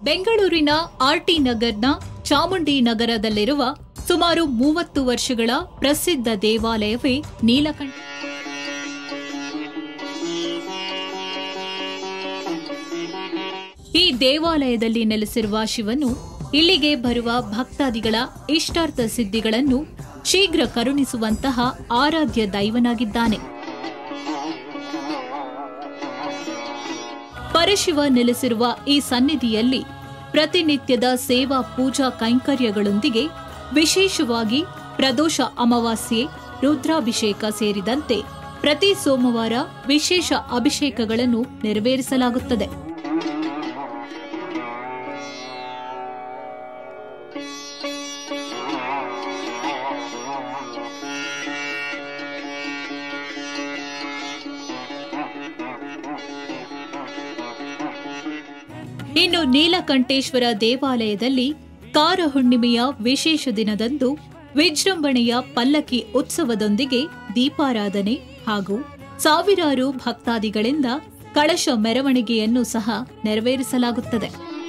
ಬೆಂಗಳೂರಿನ ಆರ್ಟಿ ನಗರ್ನ ಚಾಮುಂಡಿ ನಗರದಲ್ಲಿರುವ ಸುಮಾರು ಮೂವತ್ತು ವರ್ಷಗಳ ಪ್ರಸಿದ್ಧ ದೇವಾಲಯವೇ ನೀಲಕಂಠ ಈ ದೇವಾಲಯದಲ್ಲಿ ನೆಲೆಸಿರುವ ಶಿವನು ಇಲ್ಲಿಗೆ ಬರುವ ಭಕ್ತಾದಿಗಳ ಇಷ್ಟಾರ್ಥ ಸಿದ್ಧಿಗಳನ್ನು ಶೀಘ್ರ ಕರುಣಿಸುವಂತಹ ಆರಾಧ್ಯ ದೈವನಾಗಿದ್ದಾನೆ ಪರಶಿವ ನೆಲೆಸಿರುವ ಈ ಸನ್ನಿಧಿಯಲ್ಲಿ ಪ್ರತಿನಿತ್ಯದ ಸೇವಾ ಪೂಜಾ ಕೈಂಕರ್ಯಗಳೊಂದಿಗೆ ವಿಶೇಷವಾಗಿ ಪ್ರದೋಷ ಅಮಾವಾಸ್ಯೆ ರುದ್ರಾಭಿಷೇಕ ಸೇರಿದಂತೆ ಪ್ರತಿ ಸೋಮವಾರ ವಿಶೇಷ ಅಭಿಷೇಕಗಳನ್ನು ನೆರವೇರಿಸಲಾಗುತ್ತದೆ ಇನ್ನು ನೀಲಕಂಠೇಶ್ವರ ದೇವಾಲಯದಲ್ಲಿ ಕಾರ ಹುಣ್ಣಿಮೆಯ ವಿಶೇಷ ದಿನದಂದು ವಿಜೃಂಭಣೆಯ ಪಲ್ಲಕ್ಕಿ ಉತ್ಸವದೊಂದಿಗೆ ದೀಪಾರಾಧನೆ ಹಾಗೂ ಸಾವಿರಾರು ಭಕ್ತಾದಿಗಳಿಂದ ಕಳಶ ಮೆರವಣಿಗೆಯನ್ನು ಸಹ ನೆರವೇರಿಸಲಾಗುತ್ತದೆ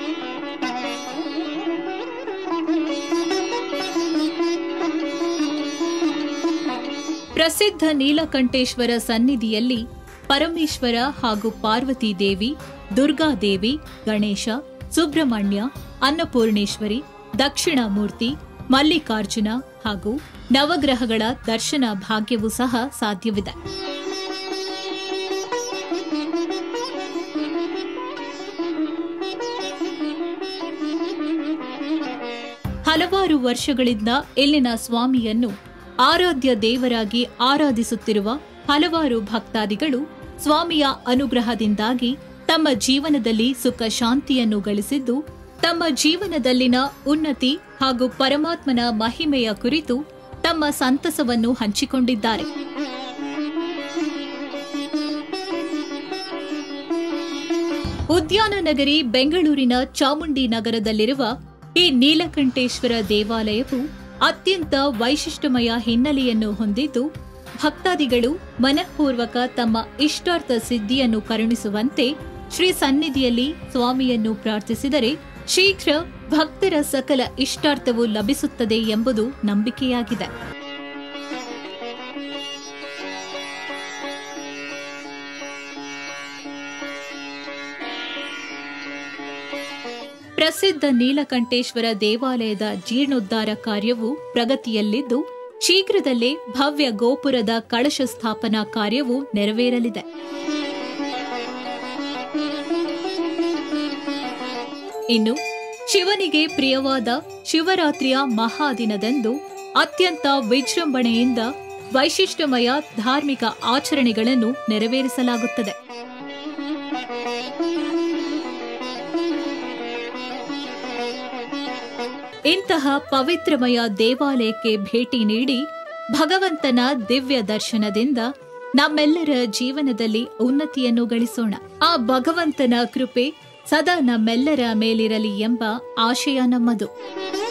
ಪ್ರಸಿದ್ಧ ನೀಲಕಂಠೇಶ್ವರ ಸನ್ನಿಧಿಯಲ್ಲಿ ಪರಮೇಶ್ವರ ಹಾಗೂ ಪಾರ್ವತಿ ದೇವಿ ದುರ್ಗಾದೇವಿ ಗಣೇಶ ಸುಬ್ರಹ್ಮಣ್ಯ ಅನ್ನಪೂರ್ಣೇಶ್ವರಿ ದಕ್ಷಿಣಾಮೂರ್ತಿ ಮಲ್ಲಿಕಾರ್ಜುನ ಹಾಗೂ ನವಗ್ರಹಗಳ ದರ್ಶನ ಭಾಗ್ಯವೂ ಸಹ ಸಾಧ್ಯವಿದೆ ಹಲವಾರು ವರ್ಷಗಳಿಂದ ಇಲ್ಲಿನ ಸ್ವಾಮಿಯನ್ನು ಆರಾಧ್ಯ ದೇವರಾಗಿ ಆರಾಧಿಸುತ್ತಿರುವ ಹಲವಾರು ಭಕ್ತಾದಿಗಳು ಸ್ವಾಮಿಯ ಅನುಗ್ರಹದಿಂದಾಗಿ ತಮ್ಮ ಜೀವನದಲ್ಲಿ ಸುಖ ಶಾಂತಿಯನ್ನು ಗಳಿಸಿದ್ದು ತಮ್ಮ ಜೀವನದಲ್ಲಿನ ಉನ್ನತಿ ಹಾಗೂ ಪರಮಾತ್ಮನ ಮಹಿಮೆಯ ಕುರಿತು ತಮ್ಮ ಸಂತಸವನ್ನು ಹಂಚಿಕೊಂಡಿದ್ದಾರೆ ಉದ್ಯಾನ ನಗರಿ ಬೆಂಗಳೂರಿನ ಚಾಮುಂಡಿ ನಗರದಲ್ಲಿರುವ ಈ ನೀಲಕಂಠೇಶ್ವರ ದೇವಾಲಯವು ಅತ್ಯಂತ ವೈಶಿಷ್ಟ್ಯಮಯ ಹಿನ್ನೆಲೆಯನ್ನು ಹೊಂದಿದ್ದು ಭಕ್ತಾದಿಗಳು ಮನಃಪೂರ್ವಕ ತಮ್ಮ ಇಷ್ಟಾರ್ಥ ಸಿದ್ಧಿಯನ್ನು ಕರುಣಿಸುವಂತೆ ಶ್ರೀ ಸನ್ನಿಧಿಯಲ್ಲಿ ಸ್ವಾಮಿಯನ್ನು ಪ್ರಾರ್ಥಿಸಿದರೆ ಶೀಘ್ರ ಭಕ್ತರ ಸಕಲ ಇಷ್ಟಾರ್ಥವು ಲಭಿಸುತ್ತದೆ ಎಂಬುದು ನಂಬಿಕೆಯಾಗಿದೆ ಪ್ರಸಿದ್ಧ ನೀಲಕಂಠೇಶ್ವರ ದೇವಾಲಯದ ಜೀರ್ಣೋದ್ಧಾರ ಕಾರ್ಯವು ಪ್ರಗತಿಯಲ್ಲಿದ್ದು ಶೀಘ್ರದಲ್ಲೇ ಭವ್ಯ ಗೋಪುರದ ಕಳಶ ಸ್ಥಾಪನಾ ಕಾರ್ಯವು ನೆರವೇರಲಿದೆ ಇನ್ನು ಶಿವನಿಗೆ ಪ್ರಿಯವಾದ ಶಿವರಾತ್ರಿಯ ಮಹಾದಿನದಂದು ಅತ್ಯಂತ ವಿಜೃಂಭಣೆಯಿಂದ ವೈಶಿಷ್ಟ್ಯಮಯ ಧಾರ್ಮಿಕ ಆಚರಣೆಗಳನ್ನು ನೆರವೇರಿಸಲಾಗುತ್ತದೆ ಇಂತಹ ಪವಿತ್ರಮಯ ದೇವಾಲಯಕ್ಕೆ ಭೇಟಿ ನೀಡಿ ಭಗವಂತನ ದಿವ್ಯ ದರ್ಶನದಿಂದ ನಮ್ಮೆಲ್ಲರ ಜೀವನದಲ್ಲಿ ಉನ್ನತಿಯನ್ನು ಗಳಿಸೋಣ ಆ ಭಗವಂತನ ಕೃಪೆ ಸದಾ ನಮ್ಮೆಲ್ಲರ ಮೇಲಿರಲಿ ಎಂಬ ಆಶಯ ನಮ್ಮದು